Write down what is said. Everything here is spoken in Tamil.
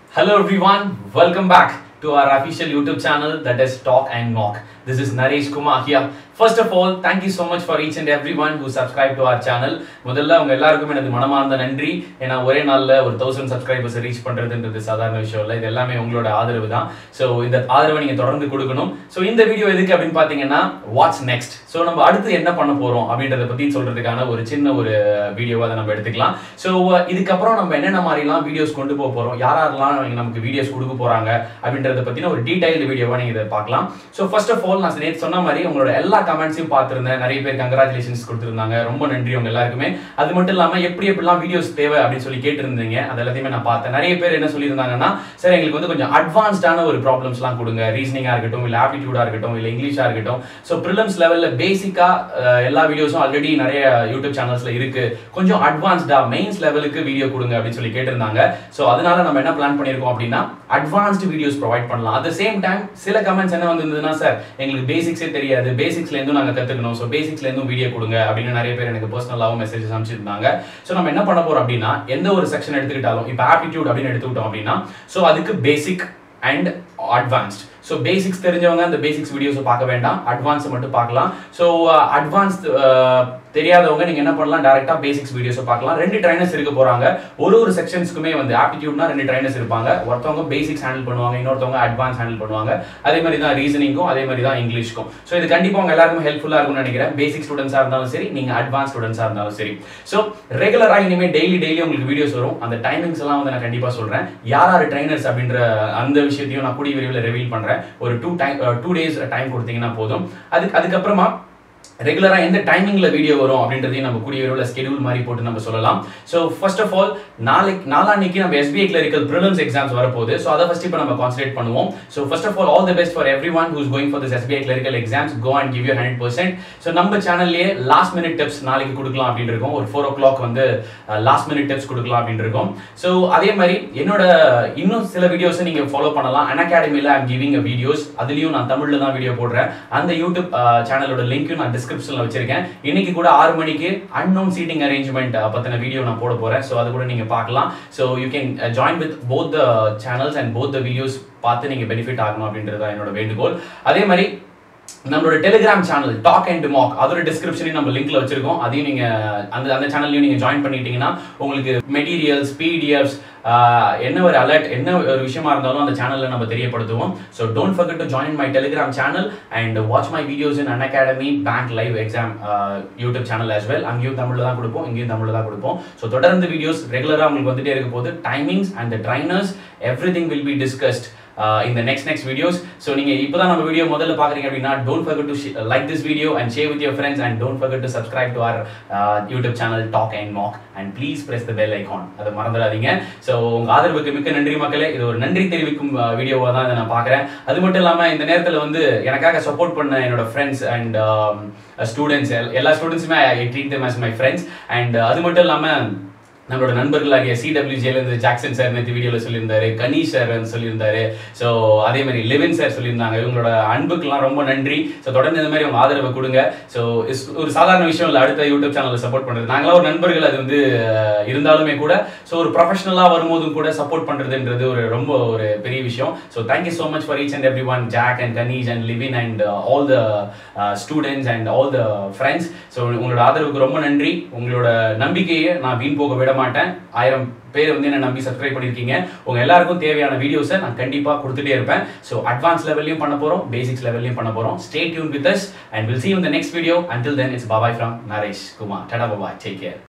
Hello everyone, welcome back to our official YouTube channel that is Talk and Mock. This is Naresh Kumar here. First of all, thank you so much for each and everyone who subscribed to our channel. முதல்ல உங்க எல்லாருக்கும் எனது மனமார்ந்த நன்றி ஏன்னா ஒரே நாள்ல ஒரு தௌசண்ட் சப்ஸ்கிரைபர்ஸ் ரீச் பண்றதுன்றது சாதாரண விஷயம் இல்லை இது எல்லாமே உங்களோட ஆதரவு தான் ஸோ இந்த ஆதரவை நீங்க தொடர்ந்து கொடுக்கணும் ஸோ இந்த வீடியோ எதுக்கு அப்படின்னு பாத்தீங்கன்னா வாட்ஸ் நெக்ஸ்ட் ஸோ நம்ம அடுத்து என்ன பண்ண போறோம் அப்படின்றத பத்தி சொல்றதுக்கான ஒரு சின்ன ஒரு வீடியோவை அதை நம்ம எடுத்துக்கலாம் ஸோ இதுக்கப்புறம் நம்ம என்னென்ன மாதிரிலாம் வீடியோஸ் கொண்டு போக போறோம் யார் யாரெல்லாம் இங்க நமக்கு வீடியோஸ் கொடுக்க போறாங்க அப்படின்றத பத்தின ஒரு டீடைல்டு வீடியோவா நீங்க இதை பார்க்கலாம் ஸோ ஃபர்ஸ்ட் ஆஃப் ஆல் நான் நேற்று சொன்ன மாதிரி உங்களோட எல்லா கமெண்ட்ஸையும் பார்த்திருந்தேன் நிறைய பேர் கங்க்ராச்சுலேஷன்ஸ் கொடுத்துருந்தாங்க ரொம்ப நன்றி உங்க எல்லாருக்குமே அது மட்டும் இல்லாம எப்படி எப்படிலாம் வீடியோஸ் தேவை அப்படின்னு சொல்லி கேட்டிருந்தீங்க அது எல்லாத்தையுமே நான் பார்த்தேன் நிறைய பேர் என்ன சொல்லியிருந்தாங்கன்னா சார் எங்களுக்கு வந்து கொஞ்சம் அட்வான்ஸ்டான ஒரு ப்ராப்ளம்ஸ்லாம் கொடுங்க ரீசனிங்கா இருக்கட்டும் இல்ல ஆப்டிடியூடா இருக்கட்டும் இல்ல இங்கிலீஷா இருக்கட்டும் ஸோ ப்ரிலிம்ஸ் லெவல்ல பேசிக்கா எல்லா வீடியோஸும் ஆல்ரெடி நிறைய யூடியூப் சேனல்ஸ்ல இருக்கு கொஞ்சம் அட்வான்ஸ்டா மெயின்ஸ் லெவலுக்கு வீடியோ கொடுங்க அப்படின்னு சொல்லி கேட்டிருந்தாங்க ஸோ அதனால நம்ம என்ன பிளான் பண்ணியிருக்கோம் அப்படின்னா அட்வான்ஸ்டு வீடியோஸ் ப்ரொவைட் பண்ணலாம் அட் சேம் டைம் சில கமெண்ட்ஸ் என்ன வந்திருந்ததுன்னா சார் எங்களுக்கு பேசிக்ஸே தெரியாது பேசிக்ஸ்ல இருந்தும் நாங்க கத்துக்கணும் ஸோ பேசிக்ஸ்ல இருந்தும் வீடியோ கொடுங்க அப்படின்னு நிறைய பேர் எனக்கு பர்சனலாகவும் மெசேஜஸ் அனுப்பிச்சிருந்தாங்க ஸோ நம்ம என்ன பண்ண போறோம் அப்படின்னா எந்த ஒரு செக்ஷன் எடுத்துக்கிட்டாலும் இப்போ ஆப்டிடியூட் அப்படின்னு எடுத்துக்கிட்டோம் அப்படின்னா ஸோ அதுக்கு basic and advanced so basics தெரிஞ்சவங்க அந்த பேசிக்ஸ் வீடியோஸை பார்க்க வேண்டாம் அட்வான்ஸ் மட்டும் பார்க்கலாம் ஸோ அட்வான்ஸ் தெரியாதவங்க நீங்க என்ன பண்ணலாம் டேரக்டா பேசிக்ஸ் வீடியோஸை பார்க்கலாம் ரெண்டு ட்ரைனர்ஸ் இருக்க போறாங்க ஒரு ஒரு செக்ஷன்ஸ்க்குமே வந்து ஆப்டிடியூட்னா ரெண்டு ட்ரைனர்ஸ் இருப்பாங்க ஒருத்தவங்க பேசிக்ஸ் ஹேண்டில் பண்ணுவாங்க இன்னொருத்தவங்க அட்வான்ஸ் ஹேண்டில் பண்ணுவாங்க அதே மாதிரி தான் ரீசனிங்கும் அதே மாதிரி தான் இங்கிலீஷ்க்கும் ஸோ இது கண்டிப்பா உங்க எல்லாருக்கும் ஹெல்ப்ஃபுல்லா இருக்கும்னு நினைக்கிறேன் பேசிக் ஸ்டூடெண்ட்ஸா இருந்தாலும் சரி நீங்க அட்வான்ஸ் ஸ்டூடெண்ட்ஸா இருந்தாலும் சரி ஸோ ரெகுலரா இனிமே டெய்லி டெய்லி உங்களுக்கு வீடியோஸ் வரும் அந்த டைமிங்ஸ் எல்லாம் வந்து நான் கண்டிப்பா சொல்றேன் யார் யார் ட்ரைனர்ஸ் அப்படின்ற அந்த விஷயத்தையும் நான் கூடிய விரைவில் ரிவீல் பண்றேன் ஒரு two time two days time கொடுத்தீங்கன்னா போதும் அதுக்கு அதுக்கப்புறமா ரெகுலரா எந்த டைமிங்ல வீடியோ வரும் அப்படின்றதையும் நம்ம கூடிய விரைவில் ஸ்கெடியூல் மாதிரி போட்டு நம்ம சொல்லலாம் ஸோ ஃபர்ஸ்ட் ஆஃப் ஆல் நாளைக்கு நாளான்னைக்கு நம்ம எஸ்பிஐ கிளரிக்கல் ப்ரிலிம்ஸ் எக்ஸாம்ஸ் வரப்போகுது ஸோ அதை ஃபர்ஸ்ட் இப்போ நம்ம கான்சன்ட்ரேட் பண்ணுவோம் so first of all all the best for everyone who's going for this SBI clerical exams go and give you hundred percent so நம்ம சேனல்லேயே லாஸ்ட் மினிட் டிப்ஸ் நாளைக்கு கொடுக்கலாம் அப்படின்னு இருக்கோம் ஒரு ஃபோர் ஓ கிளாக் வந்து லாஸ்ட் மினிட் டிப்ஸ் கொடுக்கலாம் அப்படின்னு இருக்கோம் ஸோ அதே மாதிரி என்னோட இன்னும் சில வீடியோஸை நீங்க ஃபாலோ பண்ணலாம் அன் அகாடமியில் ஐம் கிவிங் அ வீடியோஸ் அதுலயும் நான் தமிழ்ல தான் வீடியோ போடுறேன் அந்த யூடியூப் சேனலோட லிங்க்கும் நான் டிஸ்கிரிப்ஷன்ல வச்சிருக்கேன் இன்னைக்கு கூட ஆறு மணிக்கு அன்னோன் சீட்டிங் அரேஞ்ச்மெண்ட் பத்தின வீடியோ நான் போட போறேன் ஸோ அது கூட நீங்க பார்க்கலாம் so you can join with both the channels and both the videos பார்த்து நீங்க பெனிஃபிட் ஆகணும் அப்படின்றது தான் என்னோட வேண்டுகோள் அதே மாதிரி நம்மளோட Telegram channel Talk and Mock அதோட டிஸ்கிரிப்ஷனையும் நம்ம லிங்க்ல வச்சிருக்கோம் அதையும் நீங்க அந்த அந்த சேனல்லையும் நீங்க ஜாயின் பண்ணிட்டீங்கன்னா உங்களுக்கு மெட்டீரியல்ஸ் பிடிஎஃப்ஸ் என்ன ஒரு அலர்ட் என்ன ஒரு விஷயமா இருந்தாலும் அந்த சேனல்ல நம்ம தெரியப்படுத்துவோம் so don't forget to join my Telegram channel and watch my videos in Unacademy bank live exam YouTube channel as well அங்கேயும் தமிழ்ல தான் கொடுப்போம் இங்கேயும் தமிழ்ல தான் கொடுப்போம் ஸோ தொடர்ந்து வீடியோஸ் ரெகுலரா உங்களுக்கு வந்துட்டே இருக்க போது timings and trainers everything will be discussed இந்த நெக்ஸ்ட் நெக்ஸ்ட் வீடியோஸ் ஸோ நீங்க இப்போதான் நம்ம வீடியோ முதல்ல பாக்குறீங்க அப்படின்னா don't forget to like this video and share with your friends and don't forget to subscribe to our YouTube channel Talk and Mock and please press the bell icon அதை மறந்துடாதீங்க ஸோ உங்க ஆதரவுக்கு மிக்க நன்றி மக்களே இது ஒரு நன்றி தெரிவிக்கும் வீடியோவாக தான் இதை நான் பார்க்குறேன் அது மட்டும் இல்லாமல் இந்த நேரத்தில் வந்து எனக்காக சப்போர்ட் பண்ண என்னோட ஃப்ரெண்ட்ஸ் அண்ட் ஸ்டூடெண்ட்ஸ் எல்லா ஸ்டூடெண்ட்ஸுமே I treat them as my friends and அது மட்டும் இல்லாமல் நம்மளோட நண்பர்களாகிய சிடபிள்யூஜேலேருந்து ஜாக்சன் சார் நேற்று வீடியோவில் சொல்லியிருந்தாரு கனீஷ் சார் சொல்லியிருந்தாரு ஸோ அதே மாதிரி லெவின் சார் சொல்லியிருந்தாங்க இவங்களோட அன்புக்கெல்லாம் ரொம்ப நன்றி ஸோ தொடர்ந்து இந்த மாதிரி உங்க ஆதரவை கொடுங்க ஸோ ஒரு சாதாரண விஷயம் இல்லை அடுத்த யூடியூப் சேனலில் சப்போர்ட் பண்ணுறது நாங்களாம் ஒரு நண்பர்கள் அது வந்து இருந்தாலுமே கூட ஸோ ஒரு ப்ரொஃபஷனலாக வரும்போதும் கூட சப்போர்ட் பண்ணுறதுன்றது ஒரு ரொம்ப ஒரு பெரிய விஷயம் so thank you so much for each and every one Jack and Kaneesh and Livin and all the students and all the friends so உங்களோட ஆதரவுக்கு ரொம்ப நன்றி உங்களோட நம்பிக்கையை நான் வீண் போக விட மாட்டேன் ஆயிரம் பேர் வந்து என்ன நம்பி சப்ஸ்கிரைப் பண்ணிருக்கீங்க உங்க எல்லாருக்கும் தேவையான வீடியோஸை நான் கண்டிப்பா கொடுத்துட்டே இருப்பேன் ஸோ அட்வான்ஸ் லெவல்லையும் பண்ண போறோம் பேசிக்ஸ் லெவல்லையும் பண்ண போறோம் stay tune with us and will see இந்த next video until then it's bye bye from Naresh Kumar tata bye bye take care